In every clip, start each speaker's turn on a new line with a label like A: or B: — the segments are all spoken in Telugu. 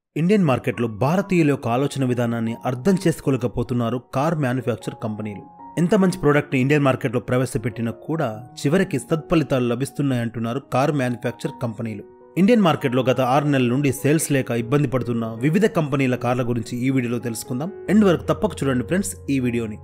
A: ఇండియన్ మార్కెట్లో భారతీయుల యొక్క ఆలోచన విధానాన్ని అర్థం చేసుకోలేకపోతున్నారు కార్ మ్యానుఫ్యాక్చర్ కంపెనీలు ఎంత మంచి ప్రోడక్ట్ని ఇండియన్ మార్కెట్లో ప్రవేశపెట్టినా కూడా చివరికి సత్ఫలితాలు లభిస్తున్నాయంటున్నారు కార్ మ్యానుఫ్యాక్చర్ కంపెనీలు ఇండియన్ మార్కెట్లో గత ఆరు నెలల నుండి సేల్స్ లేక ఇబ్బంది పడుతున్న వివిధ కంపెనీల కార్ల గురించి ఈ వీడియోలో తెలుసుకుందాం ఎండ్ వరకు తప్పక చూడండి ఫ్రెండ్స్ ఈ వీడియోని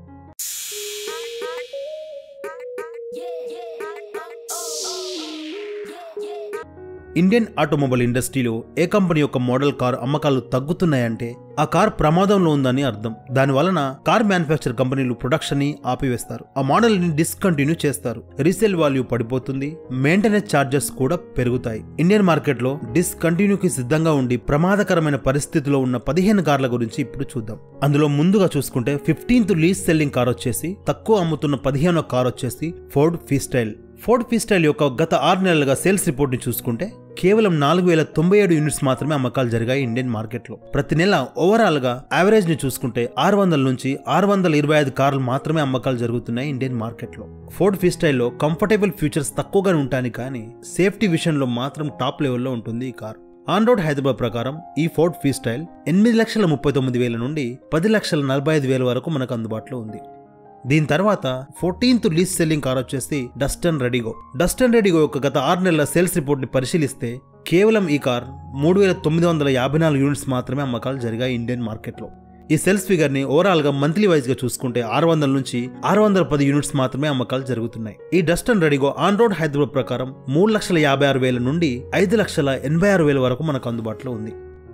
A: ఇండియన్ ఆటోమొబైల్ ఇండస్ట్రీలో ఏ కంపెనీ యొక్క మోడల్ కార్ అమ్మకాలు తగ్గుతున్నాయంటే ఆ కార్ ప్రమాదంలో ఉందని అర్థం దాని వలన కార్ మ్యానుఫ్యాక్చర్ కంపెనీలు ప్రొడక్షన్ ని ఆపివేస్తారు ఆ మోడల్ ని డిస్కంటిన్యూ చేస్తారు రీసేల్ వాల్యూ పడిపోతుంది మెయింటెనెన్స్ ఛార్జెస్ కూడా పెరుగుతాయి ఇండియన్ మార్కెట్ లో డిస్కంటిన్యూకి సిద్ధంగా ఉండి ప్రమాదకరమైన పరిస్థితిలో ఉన్న పదిహేను కార్ల గురించి ఇప్పుడు చూద్దాం అందులో ముందుగా చూసుకుంటే ఫిఫ్టీన్త్ లీజ్ సెల్లింగ్ కార్ వచ్చేసి తక్కువ అమ్ముతున్న పదిహేనో కార్ వచ్చేసి ఫోర్డ్ ఫీస్టైల్ ఫోర్డ్ ఫీస్టైల్ యొక్క గత ఆరు నెలలుగా సేల్స్ రిపోర్ట్ ని చూసుకుంటే కేవలం నాలుగు వేల తొంభై ఏడు యూనిట్స్ మాత్రమే అమ్మకాలు జరిగాయి ఇండియన్ మార్కెట్లో ప్రతి నెల ఓవరాల్ గా యావరేజ్ ని చూసుకుంటే ఆరు వందల నుంచి ఆరు వందల ఇరవై ఐదు కార్లు మాత్రమే అమ్మకాలు జరుగుతున్నాయి ఇండియన్ మార్కెట్లో ఫోర్డ్ ఫీస్టైల్లో కంఫర్టబుల్ ఫీచర్స్ తక్కువగానే ఉంటాయి కానీ సేఫ్టీ విషయంలో మాత్రం టాప్ లెవెల్లో ఉంటుంది ఈ కార్ ఆన్ రోడ్ హైదరాబాద్ ప్రకారం ఈ ఫోర్డ్ ఫీస్టైల్ ఎనిమిది లక్షల ముప్పై తొమ్మిది వేల నుండి పది లక్షల నలభై ఐదు వేల వరకు మనకు అందుబాటులో ఉంది దీని తర్వాత ఫోర్టీన్త్ లీజ్ సెల్లింగ్ కార్ వచ్చేసి డస్టన్ రెడిగో డస్టన్ రెడిగో యొక్క గత ఆరు నెలల సేల్స్ రిపోర్ట్ ని పరిశీలిస్తే కేవలం ఈ కార్ మూడు వేల తొమ్మిది వందల యాభై నాలుగు యూనిట్స్ మాత్రమే అమ్మకాలు జరిగాయి ఇండియన్ మార్కెట్లో ఈ సేల్స్ ఫిగర్ ని ఓవరాల్ గా మంత్లీ వైజ్ గా చూసుకుంటే ఆరు వందల నుంచి ఆరు వందల పది యూనిట్స్ మాత్రమే అమ్మకాలు జరుగుతున్నాయి ఈ Datsun Redigo on road Hyderabad ప్రకారం మూడు లక్షల యాభై ఆరు వేల నుండి ఐదు లక్షల ఎనభై ఆరు వేల వరకు మనకు అందుబాటులో ఉంది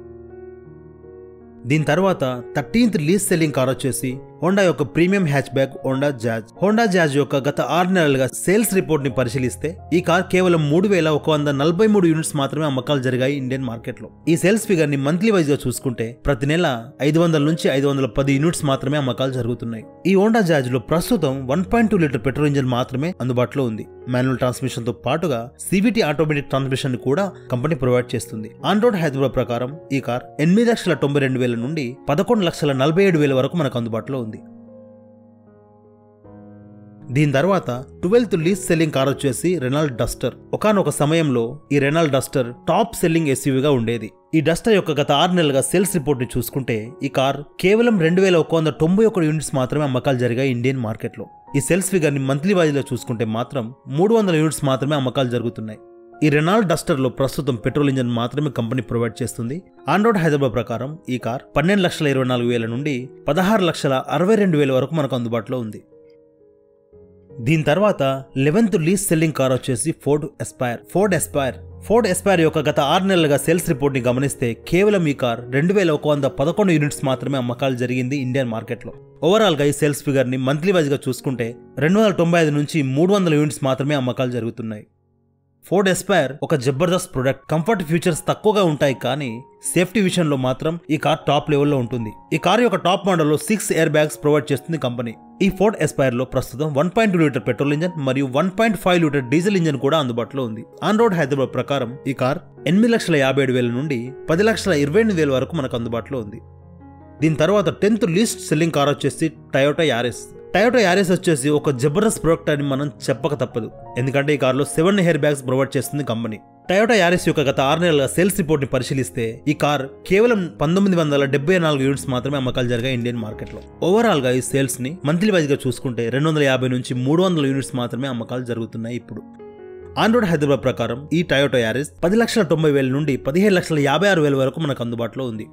A: దీని తర్వాత థర్టీన్త్ లీజ్ సెల్లింగ్ కార్ వచ్చేసి హోండా యొక్క premium hatchback Honda Jazz Honda Jazz యొక్క గత ఆరు నెలలుగా సేల్స్ రిపోర్ట్ ని పరిశీలిస్తే ఈ కార్ కేవలం మూడు వేల ఒక వంద నలభై మూడు యూనిట్స్ మాత్రమే అమ్మకాలు జరిగాయి ఇండియన్ మార్కెట్ లో ఈ సేల్స్ ఫిగర్ ని మంత్లీ వైజ్ గా చూసుకుంటే ప్రతి నెల ఐదు వందల నుంచి ఐదు వందల పది యూనిట్స్ మాత్రమే అమ్మకాలు జరుగుతున్నాయి ఈ హోండా జాజ్ లో ప్రస్తుతం one point two litre petrol engine మాత్రమే అందుబాటులో ఉంది మాన్యువల్ ట్రాన్స్మిషన్ తో పాటుగా సివిటి ఆటోమేటిక్ ట్రాన్స్మిషన్ ని కూడా కంపెనీ ప్రొవైడ్ చేస్తుంది ఆన్ రోడ్ హైదరాబాద్ ప్రకారం ఈ కార్ ఎనిమిది లక్షల తొంభై రెండు వేల నుండి పదకొండు లక్షల నలభై ఏడు వేల వరకు మనకు అందుబాటులో ఉంది దీని తర్వాత ట్వెల్త్ లీజ్ సెల్లింగ్ కార్ వచ్చేసి రెనాల్డ్ డస్టర్ ఒకనొక సమయంలో ఈ రెనాల్డ్ డస్టర్ టాప్ సెల్లింగ్ ఎస్యూవీగా ఉండేది ఈ డస్టర్ యొక్క గత ఆరు నెలలుగా సేల్స్ రిపోర్ట్ ని చూసుకుంటే ఈ కార్ కేవలం రెండు వేల ఒక వంద తొంభై ఒకటి యూనిట్స్ మాత్రమే అమ్మకాలు జరిగాయి ఇండియన్ మార్కెట్లో ఈ సేల్స్ ఫిగర్ ని మంత్లీ వైజ్ లో చూసుకుంటే మాత్రం మూడు వందల యూనిట్స్ మాత్రమే అమ్మకాలు జరుగుతున్నాయి ఈ రెనాల్డ్ డస్టర్లో ప్రస్తుతం పెట్రోల్ ఇంజన్ మాత్రమే కంపెనీ ప్రొవైడ్ చేస్తుంది ఆన్ రోడ్ హైదరాబాద్ ప్రకారం ఈ కార్ పన్నెండు లక్షల ఇరవై నాలుగు వేల నుండి పదహారు లక్షల అరవై రెండు వేల వరకు మనకు అందుబాటులో ఉంది దీని తర్వాత లెవెన్త్ లీజ్ సెల్లింగ్ కార్ వచ్చేసి Ford Aspire Ford Aspire Ford Aspire యొక్క గత ఆరు నెలలుగా సేల్స్ రిపోర్ట్ ని గమనిస్తే కేవలం ఈ కార్ రెండు వేల ఒక వంద పదకొండు యూనిట్స్ మాత్రమే అమ్మకాలు జరిగింది ఇండియన్ మార్కెట్లో ఓవరాల్ గా ఈ సేల్స్ ఫిగర్ ని మంత్లీ వైజ్ గా చూసుకుంటే రెండు వందల తొంభై ఐదు నుంచి మూడు వందల యూనిట్స్ మాత్రమే అమ్మకాలు జరుగుతున్నాయి ఫోర్డ్ ఎస్పైర్ ఒక జబర్దస్త్ ప్రొడక్ట్ కంఫర్ట్ ఫీచర్స్ తక్కువగా ఉంటాయి కానీ సేఫ్టీ విషయంలో మాత్రం ఈ కార్ టాప్ లెవెల్లో ఉంటుంది ఈ కార్ యొక్క టాప్ మోడల్లో సిక్స్ ఎయిర్ బ్యాగ్స్ ప్రొవైడ్ చేస్తుంది కంపెనీ ఈ ఫోర్డ్ ఎస్పైర్ లో ప్రస్తుతం one point two litre petrol engine మరియు one point five litre diesel engine కూడా అందుబాటులో ఉంది ఆన్ రోడ్ హైదరాబాద్ ప్రకారం ఈ కార్ ఎనిమిది లక్షల యాభై ఏడు వేల నుండి పది లక్షల ఇరవై ఎనిమిది వేల వరకు మనకు అందుబాటులో ఉంది దీని తర్వాత టెన్త్ లీస్ట్ సెల్లింగ్ కార్ వచ్చేసి టయోటా యారెస్ టయోటా యారెస్ వచ్చేసి ఒక జబర్దస్త్ ప్రోడక్ట్ అని మనం చెప్పక తప్పదు ఎందుకంటే ఈ కార్లో సెవెన్ హెయిర్ బ్యాగ్స్ ప్రొవైడ్ చేస్తుంది కంపెనీ టయోటా యారెస్ యొక్క గత ఆరు నెలల సేల్స్ రిపోర్ట్ ని పరిశీలిస్తే ఈ కార్ కేవలం పంతొమ్మిది వందల డెబ్బై నాలుగు యూనిట్స్ మాత్రమే అమ్మకాలు జరిగాయి ఇండియన్ మార్కెట్ లో ఓవరాల్ గా ఈ సేల్స్ ని మంత్లీ వైజ్ గా చూసుకుంటే రెండు వందల యాభై నుంచి మూడు వందల యూనిట్స్ మాత్రమే అమ్మకాలు జరుగుతున్నాయి ఇప్పుడు ఆన్ రోడ్ హైదరాబాద్ ప్రకారం ఈ టయోటా యారెస్ పది లక్షల తొంభై వేల నుండి పదిహేడు లక్షల యాభై ఆరు వేల వరకు మనకు అందుబాటులో ఉంది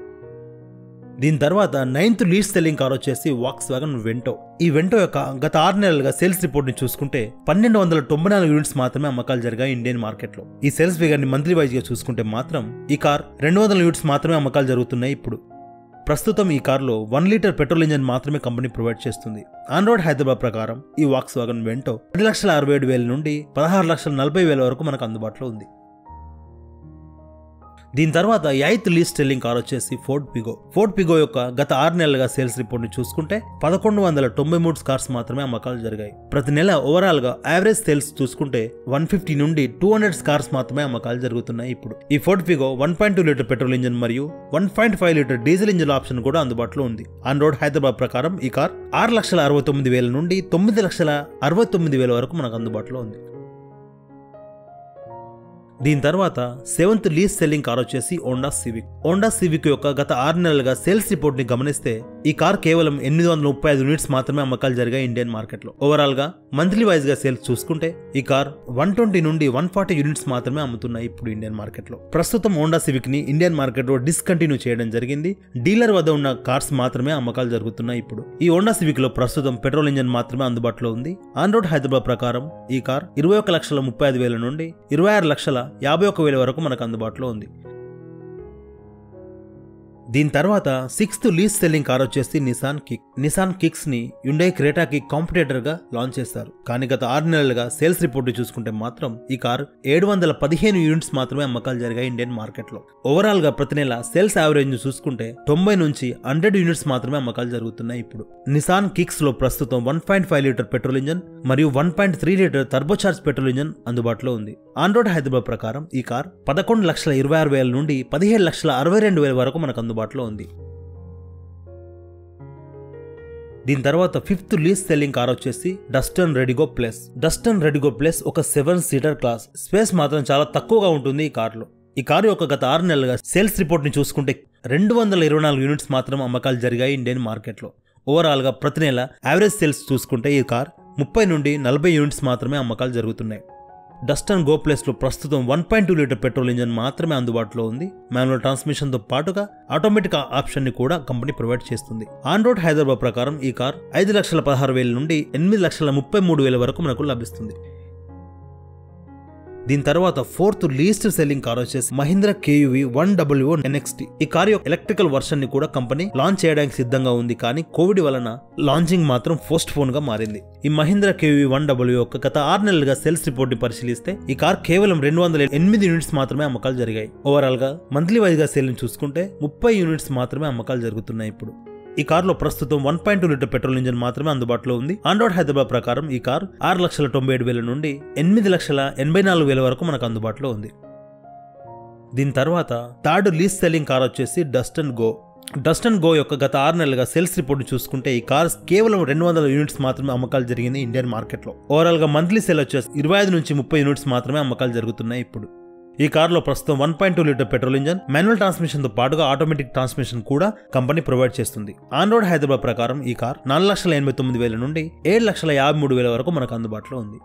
A: దీని తర్వాత నైన్త్ లీడ్ సెల్లింగ్ కార్ వచ్చేసి వాక్స్ వ్యాగన్ వెంటో ఈ వెంటో యొక్క గత ఆరు నెలలుగా సేల్స్ రిపోర్ట్ ని చూసుకుంటే పన్నెండు వందల తొంభై నాలుగు యూనిట్స్ మాత్రమే అమ్మకాలు జరిగాయి ఇండియన్ మార్కెట్ లో ఈ సేల్స్ ఫిగర్ ని మంత్లీ వైజ్ గా చూసుకుంటే మాత్రం ఈ కార్ రెండు వందల యూనిట్స్ మాత్రమే అమ్మకాలు జరుగుతున్నాయి ఇప్పుడు ప్రస్తుతం ఈ కార్లో వన్ లీటర్ పెట్రోల్ ఇంజన్ మాత్రమే కంపెనీ ప్రొవైడ్ చేస్తుంది ఆన్ రోడ్ హైదరాబాద్ ప్రకారం ఈ వాక్స్ వాగన్ వెంటో పది లక్షల అరవై ఏడు వేల నుండి పదహారు లక్షల నలభై వేల వరకు మనకు అందుబాటులో ఉంది దీని తర్వాత ఎయిత్ లీస్ట్ సెల్లింగ్ కార్ వచ్చేసి ఫోర్డ్ పిగో ఫోర్డ్ పిగో యొక్క గత ఆరు నెలలుగా సేల్స్ రిపోర్ట్ ని చూసుకుంటే పదకొండు వందల తొంభై మూడు కార్స్ మాత్రమే అమ్మకాలు జరిగాయి ప్రతి నెల ఓవరాల్ గా యావరేజ్ సేల్స్ చూసుకుంటే వన్ ఫిఫ్టీ నుండి టూ హండ్రెడ్ కార్స్ మాత్రమే అమ్మకాలు జరుగుతున్నాయి ఇప్పుడు ఈ Ford Figo one point two litre petrol engine మరియు one point five litre diesel engine option కూడా అందుబాటులో ఉంది ఆన్ రోడ్ హైదరాబాద్ ప్రకారం ఈ కార్ ఆరు లక్షల అరవై తొమ్మిది వేల నుండి తొమ్మిది లక్షల అరవై తొమ్మిది వేల వరకు మనకు అందుబాటులో ఉంది దీని తర్వాత సెవెంత్ లీస్ట్ సెల్లింగ్ కార్ వచ్చేసి ఓండా సివిక్ ఓండా సివిక్ యొక్క గత ఆరు నెలలుగా సేల్స్ రిపోర్ట్ ని గమనిస్తే ఈ కార్ కేవలం ఎనిమిది వందల ముప్పై ఐదు యూనిట్స్ మాత్రమే అమ్మకాలు జరిగాయి ఇండియన్ మార్కెట్ లో ఓవరాల్ గా మంత్లీ వైజ్ గా సేల్స్ చూసుకుంటే ఈ కార్ వన్ ట్వంటీ నుండి వన్ ఫార్టీ యూనిట్స్ మాత్రమే అమ్ముతున్నాయి ఇప్పుడు ఇండియన్ మార్కెట్ లో ప్రస్తుతం హోండా సివిక్ ని ఇండియన్ మార్కెట్ లో డిస్కంటిన్యూ చేయడం జరిగింది డీలర్ వద్ద ఉన్న కార్స్ మాత్రమే అమ్మకాలు జరుగుతున్నాయి ఇప్పుడు ఈ హోండా సివిక్ లో ప్రస్తుతం పెట్రోల్ ఇంజన్ మాత్రమే అందుబాటులో ఉంది ఆన్ రోడ్ హైదరాబాద్ ప్రకారం ఈ కార్ ఇరవై ఒక లక్షల ముప్పై ఐదు వేల నుండి ఇరవై ఆరు లక్షల యాభై ఒక వేల వరకు మనకు అందుబాటులో ఉంది దీని తర్వాత సిక్స్త్ లీజ్ సెల్లింగ్ కార్ వచ్చేసి నిసాన్ కిక్ నిసాన్ కిక్స్ ని యుండై క్రేటాకి కాంపిటేటర్ గా లాంచ్ చేశారు కానీ గత ఆరు నెలలుగా సేల్స్ రిపోర్ట్ చూసుకుంటే మాత్రం ఈ కార్ ఏడు వందల పదిహేను యూనిట్స్ మాత్రమే అమ్మకాలు జరిగాయి ఇండియన్ మార్కెట్ లో ఓవరాల్ గా ప్రతి నెల సేల్స్ యావరేజ్ చూసుకుంటే తొంభై నుంచి హండ్రెడ్ యూనిట్స్ మాత్రమే అమ్మకాలు జరుగుతున్నాయి ఇప్పుడు నిసాన్ కిక్స్ లో ప్రస్తుతం one point five litre petrol engine మరియు one point three litre turbocharge petrol engine అందుబాటులో ఉంది ఆన్ రోడ్ హైదరాబాద్ ప్రకారం ఈ కార్ పదకొండు లక్షల ఇరవై ఆరు వేల నుండి పదిహేడు లక్షల అరవై రెండు వేల వరకు మనకు అందుబాటులో ఉంది దీని తర్వాత ఫిఫ్త్ లీజ్ సెల్లింగ్ కార్ వచ్చేసి Datsun Redigo plus Datsun Redigo plus ఒక సెవెన్ సీటర్ క్లాస్ స్పేస్ మాత్రం చాలా తక్కువగా ఉంటుంది ఈ కార్లో ఈ కారు యొక్క గత ఆరు నెలలుగా సేల్స్ రిపోర్ట్ ని చూసుకుంటే రెండు వందల ఇరవై నాలుగు యూనిట్స్ మాత్రం అమ్మకాలు జరిగాయి ఇండియన్ మార్కెట్లో ఓవరాల్ గా ప్రతి నెల యావరేజ్ సేల్స్ చూసుకుంటే ఈ కార్ ముప్పై నుండి నలభై యూనిట్స్ మాత్రమే అమ్మకాలు జరుగుతున్నాయి డస్టన్ గో ప్లస్లో ప్రస్తుతం one point two litre petrol engine మాత్రమే అందుబాటులో ఉంది మాన్యువల్ ట్రాన్స్మిషన్తో పాటుగా ఆటోమేటిక్ ఆప్షన్ని కూడా కంపెనీ ప్రొవైడ్ చేస్తుంది ఆన్ రోడ్ హైదరాబాద్ ప్రకారం ఈ కార్ ఐదు లక్షల పదహారు వేల నుండి ఎనిమిది లక్షల ముప్పై మూడు వేల వరకు మనకు లభిస్తుంది దీని తర్వాత ఫోర్త్ లీస్ట్ సెల్లింగ్ కార్ వచ్చేసి Mahindra K U V one W N X T ఈ కార్ యొక్క ఎలక్ట్రికల్ వర్షన్ ని కూడా కంపెనీ లాంచ్ చేయడానికి సిద్ధంగా ఉంది కానీ కోవిడ్ వలన లాంచింగ్ మాత్రం పోస్ట్ పోన్ గా మారింది ఈ మహీంద్రా కేయువి వన్ డబ్ల్యూ యొక్క గత ఆరు నెలలుగా సేల్స్ రిపోర్ట్ ని పరిశీలిస్తే ఈ కార్ కేవలం రెండు వందల ఎనిమిది యూనిట్స్ మాత్రమే అమ్మకాలు జరిగాయి ఓవరాల్ గా మంత్లీ వైజ్ గా సేల్ చూసుకుంటే ముప్పై యూనిట్స్ మాత్రమే అమ్మకాలు జరుగుతున్నాయి ఇప్పుడు ఈ కార్లో ప్రస్తుతం one point two litre petrol engine మాత్రమే అందుబాటులో ఉంది ఆండ్రాయిడ్ హైదరాబాద్ ప్రకారం ఈ కార్ ఆరు లక్షల తొంభై ఏడు వేల నుండి ఎనిమిది లక్షల ఎనభై నాలుగు వేల వరకు మనకు అందుబాటులో ఉంది దీని తర్వాత థర్డ్ లీజ్ సెల్లింగ్ కార్ వచ్చేసి డస్టన్ గో డస్టన్ గో యొక్క గత ఆరు నెలలుగా సేల్స్ రిపోర్ట్ చూసుకుంటే ఈ కార్ కేవలం రెండు వందల యూనిట్స్ మాత్రమే అమ్మకాలు జరిగింది ఇండియన్ మార్కెట్లో ఓవరాల్ గా మంత్లీ సేల్ వచ్చేసి ఇరవై ఐదు నుంచి ముప్పై యూనిట్స్ మాత్రమే అమ్మకాలు జరుగుతున్నాయి ఇప్పుడు ఈ కారులో ప్రస్తుతం one point two litre petrol engine manual transmission తో పాటుగా ఆటోమేటిక్ ట్రాన్స్మిషన్ కూడా కంపెనీ ప్రొవైడ్ చేస్తుంది ఆన్ రోడ్ హైదరాబాద్ ప్రకారం ఈ కార్ నాలుగు లక్షల ఎనభై తొమ్మిది వేల నుండి ఏడు లక్షల యాభై మూడు వేల వరకు మనకు అందుబాటులో ఉంది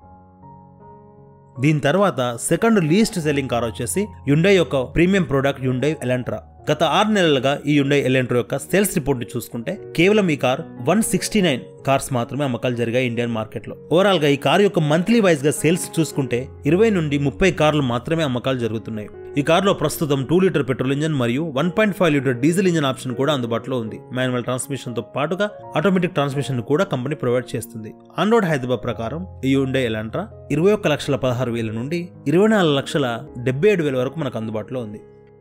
A: దీని తర్వాత సెకండ్ లీస్ట్ సెల్లింగ్ కార్ వచ్చేసి యుండై యొక్క ప్రీమియం ప్రోడక్ట్ యుండై ఎలంట్రా గత ఆరు నెలలుగా ఈ యుండై ఎలెంట్రో యొక్క సేల్స్ రిపోర్ట్ ని చూసుకుంటే కేవలం ఈ car one sixty nine cars మాత్రమే అమ్మకాలు జరిగాయి ఇండియన్ మార్కెట్ లో ఓవరాల్ గా ఈ కార్ యొక్క మంత్లీ వైజ్ గా సేల్స్ చూసుకుంటే ఇరవై నుండి ముప్పై కార్లు మాత్రమే అమ్మకాలు జరుగుతున్నాయి ఈ కార్లో ప్రస్తుతం టూ లీటర్ పెట్రోల్ ఇంజన్ మరియు one point five litre diesel engine option కూడా అందుబాటులో ఉంది మాన్యువల్ ట్రాన్స్మిషన్ తో పాటుగా ఆటోమేటిక్ ట్రాన్స్మిషన్ కూడా కంపెనీ ప్రొవైడ్ చేస్తుంది ఆన్ రోడ్ హైదరాబాద్ ప్రకారం ఈ ఉండే ఎలాంట్రా ఇరవై ఒక్క లక్షల పదహారు వేల నుండి ఇరవై నాలుగు లక్షల డెబ్బై ఏడు వేల వరకు మనకు అందుబాటులో ఉంది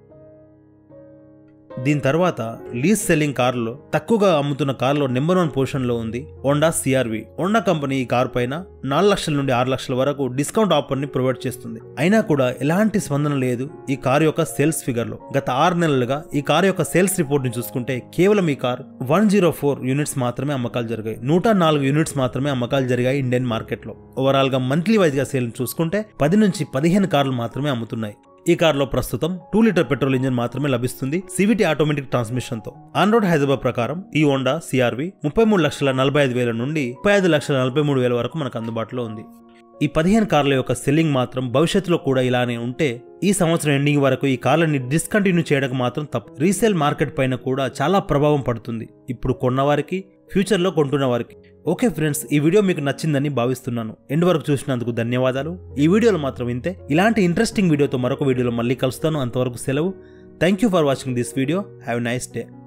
A: దీని తర్వాత లీజ్ సెల్లింగ్ కార్లో తక్కువగా అమ్ముతున్న కార్లో నెంబర్ వన్ పొజిషన్ లో ఉంది హోండా సిఆర్వి హోండా కంపెనీ ఈ కారు పైన నాలుగు లక్షల నుండి ఆరు లక్షల వరకు డిస్కౌంట్ ఆఫర్ ని ప్రొవైడ్ చేస్తుంది అయినా కూడా ఎలాంటి స్పందన లేదు ఈ కారు యొక్క సేల్స్ ఫిగర్ లో గత ఆరు నెలలుగా ఈ కారు యొక్క సేల్స్ రిపోర్ట్ ని చూసుకుంటే కేవలం ఈ car one zero four units మాత్రమే అమ్మకాలు జరిగాయి నూట నాలుగు యూనిట్స్ మాత్రమే అమ్మకాలు జరిగాయి ఇండియన్ మార్కెట్ లో ఓవరాల్ గా మంత్లీ వైజ్ గా సేల్ చూసుకుంటే పది నుంచి పదిహేను కార్లు మాత్రమే అమ్ముతున్నాయి ఈ కార్లో ప్రస్తుతం టూ లీటర్ పెట్రోల్ ఇంజిన్ మాత్రమే లభిస్తుంది సివిటీ ఆటోమేటిక్ ట్రాన్స్మిషన్ తో ఆన్ రోడ్ హైదరాబాద్ ప్రకారం ఈ హోండా సిఆర్వి ముప్పై మూడు లక్షల నలభై ఐదు వేల నుండి ముప్పై ఐదు లక్షల నలభై మూడు వేల వరకు మనకు అందుబాటులో ఉంది ఈ పదిహేను కార్ల యొక్క సెల్లింగ్ మాత్రం భవిష్యత్తులో కూడా ఇలానే ఉంటే ఈ సంవత్సరం ఎండింగ్ వరకు ఈ కార్లని డిస్కంటిన్యూ చేయడం మాత్రం తప్పు రీసేల్ మార్కెట్ పైన కూడా చాలా ప్రభావం పడుతుంది ఇప్పుడు కొన్నవారికి ఫ్యూచర్లో కొంటున్న వారికి ఓకే ఫ్రెండ్స్ ఈ వీడియో మీకు నచ్చిందని భావిస్తున్నాను ఎండ్ వరకు చూసినందుకు ధన్యవాదాలు ఈ వీడియోలో మాత్రం ఇంతే ఇలాంటి ఇంట్రెస్టింగ్ వీడియోతో మరొక వీడియోలో మళ్ళీ కలుస్తాను అంతవరకు సెలవు thank you for watching this video have nice day